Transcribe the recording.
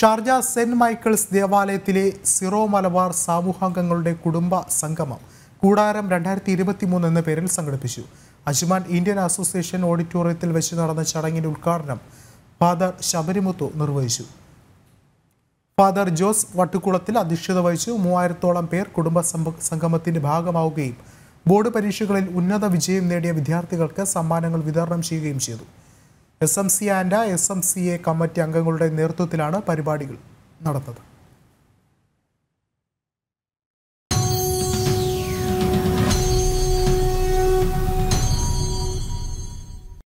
Sharjah saint Michael's ദേവാലയത്തിലെ സിറോ മലബാർ സമൂഹാംഗങ്ങളുടെ കുടുംബ സംഗമം കൂടാരം രണ്ടായിരത്തി ഇരുപത്തി മൂന്ന് എന്ന പേരിൽ സംഘടിപ്പിച്ചു അജ്മാൻ ഇന്ത്യൻ അസോസിയേഷൻ ഓഡിറ്റോറിയത്തിൽ വെച്ച് നടന്ന ചടങ്ങിന്റെ ഉദ്ഘാടനം ഫാദർ ശബരിമുത്തു നിർവഹിച്ചു ഫാദർ ജോസ് വട്ടുകുളത്തിൽ അധ്യക്ഷത വഹിച്ചു മൂവായിരത്തോളം പേർ കുടുംബ സംഭ- സംഗമത്തിന്റെ ഭാഗമാവുകയും ബോർഡ് പരീക്ഷകളിൽ ഉന്നത വിജയം നേടിയ വിദ്യാർത്ഥികൾക്ക് സമ്മാനങ്ങൾ വിതരണം ചെയ്യുകയും ചെയ്തു S M C and S M C A committee അംഗങ്ങളുടെ നേതൃത്വത്തിലാണ് പരിപാടികൾ നടന്നത്